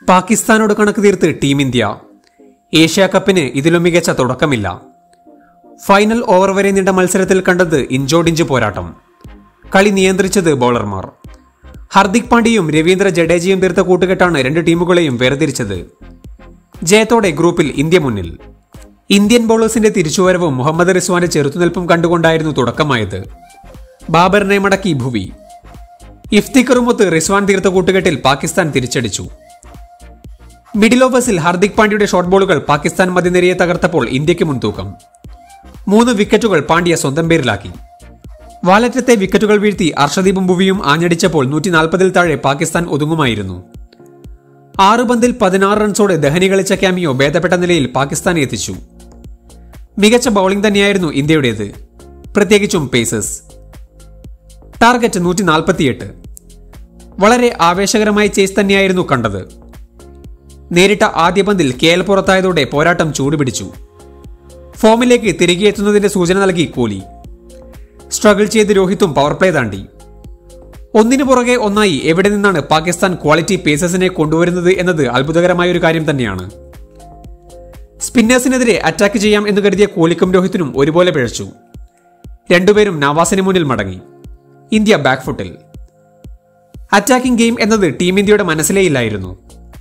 പാകിസ്ഥാനോട് കണക്ക് തീർത്ത് ടീം ഇന്ത്യ ഏഷ്യ കപ്പിന് ഇതിലും മികച്ച തുടക്കമില്ല ഫൈനൽ ഓവർ വരെ നീണ്ട മത്സരത്തിൽ കണ്ടത് ഇഞ്ചോടിഞ്ച് പോരാട്ടം കളി നിയന്ത്രിച്ചത് ബൗളർമാർ ഹർദിക് പാണ്ഡ്യയും രവീന്ദ്ര ജഡേജയും തീർത്ത കൂട്ടുകെട്ടാണ് രണ്ട് ടീമുകളെയും വേർതിരിച്ചത് ജയത്തോടെ ഗ്രൂപ്പിൽ ഇന്ത്യ മുന്നിൽ ഇന്ത്യൻ ബൗളേഴ്സിന്റെ തിരിച്ചുവരവും മുഹമ്മദ് റിസ്വാന്റെ ചെറുത്തുനിൽപ്പും കണ്ടുകൊണ്ടായിരുന്നു തുടക്കമായത് ബാബറിനെ മടക്കി ഭുവി ഇഫ്തിക്കറുമൊത്ത് റിസ്വാൻ തീർത്ത കൂട്ടുകെട്ടിൽ പാകിസ്ഥാൻ തിരിച്ചടിച്ചു മിഡിൽ ഓവേഴ്സിൽ ഹർദിക് പാണ്ഡ്യയുടെ ഷോട്ട് ബോളുകൾ പാകിസ്ഥാൻ മധ്യനിരയെ തകർത്തപ്പോൾ ഇന്ത്യക്ക് മുൻതൂക്കം മൂന്ന് വിക്കറ്റുകൾ പാണ്ഡ്യ സ്വന്തം പേരിലാക്കി വാലറ്റത്തെ വിക്കറ്റുകൾ വീഴ്ത്തി അർഷദീപും ഭുവിയും ആഞ്ഞടിച്ചപ്പോൾ നൂറ്റി നാൽപ്പതിൽ താഴെ പാകിസ്ഥാൻ ഒതുങ്ങുമായിരുന്നു ആറ് പന്തിൽ പതിനാറ് റൺസോടെ ദഹനി കളിച്ച ക്യാമിയോ ഭേദപ്പെട്ട നിലയിൽ പാകിസ്ഥാനെ എത്തിച്ചു മികച്ച ബൌളിംഗ് തന്നെയായിരുന്നു ഇന്ത്യയുടേത് പ്രത്യേകിച്ചും പേസേഴ്സ് ടാർഗറ്റ് നൂറ്റി നാൽപ്പത്തിയെട്ട് വളരെ ആവേശകരമായ ചേസ് തന്നെയായിരുന്നു കണ്ടത് നേരിട്ട ആദ്യ പന്തിൽ കെ എൽ പുറത്തായതോടെ പോരാട്ടം ചൂടുപിടിച്ചു ഫോമിലേക്ക് തിരികെ എത്തുന്നതിന്റെ സൂചന നൽകി കോഹ്ലി സ്ട്രഗിൾ ചെയ്ത് രോഹിത്തും പവർ പ്ലേ താണ്ടി ഒന്നിനു പുറകെ ഒന്നായി എവിടെ നിന്നാണ് പാകിസ്ഥാൻ ക്വാളിറ്റി പേസേഴ്സിനെ കൊണ്ടുവരുന്നത് എന്നത് അത്ഭുതകരമായ ഒരു കാര്യം തന്നെയാണ് സ്പിന്നേഴ്സിനെതിരെ അറ്റാക്ക് ചെയ്യാം എന്ന് കരുതിയ കോഹ്ലിക്കും രോഹിത്തിനും ഒരുപോലെ പിഴച്ചു രണ്ടുപേരും നവാസിന് മുന്നിൽ മടങ്ങി ഇന്ത്യ ബാക്ക് ഫുട്ടിൽ അറ്റാക്കിംഗ് ഗെയിം എന്നത് ടീം ഇന്ത്യയുടെ മനസ്സിലേ ഇല്ലായിരുന്നു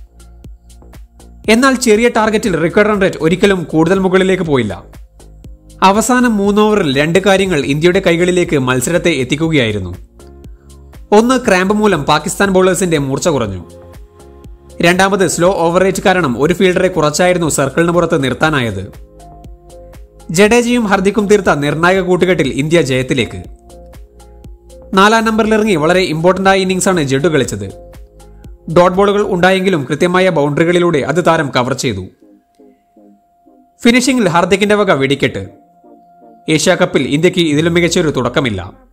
എന്നാൽ ചെറിയ ടാർഗറ്റിൽ റിക്കവർ റൺ റേറ്റ് ഒരിക്കലും കൂടുതൽ മുകളിലേക്ക് പോയില്ല അവസാനം മൂന്ന് ഓവറിൽ രണ്ട് കാര്യങ്ങൾ ഇന്ത്യയുടെ കൈകളിലേക്ക് മത്സരത്തെ എത്തിക്കുകയായിരുന്നു ഒന്ന് ക്രാമ്പ് മൂലം പാകിസ്ഥാൻ ബൗളേഴ്സിന്റെ മൂർച്ച കുറഞ്ഞു രണ്ടാമത് സ്ലോ ഓവർ റേറ്റ് കാരണം ഒരു ഫീൽഡറെ കുറച്ചായിരുന്നു സർക്കിളിന് പുറത്ത് നിർത്താനായത് ജഡേജയും ഹർദിക്കും തീർത്ത നിർണായക കൂട്ടുകെട്ടിൽ ഇന്ത്യ ജയത്തിലേക്ക് നാലാം നമ്പറിലിറങ്ങി വളരെ ഇമ്പോർട്ടന്റ് ആയ ഇന്നിംഗ്സാണ് ജഡു കളിച്ചത് ഡോട്ട് ബോളുകൾ ഉണ്ടായെങ്കിലും കൃത്യമായ ബൗണ്ടറികളിലൂടെ അത് താരം കവർ ചെയ്തു ഫിനിഷിംഗിൽ ഹാർദിക്കിന്റെ വക വെടിക്കെട്ട് ഏഷ്യാ കപ്പിൽ ഇന്ത്യക്ക് ഇതിലും മികച്ചൊരു തുടക്കമില്ല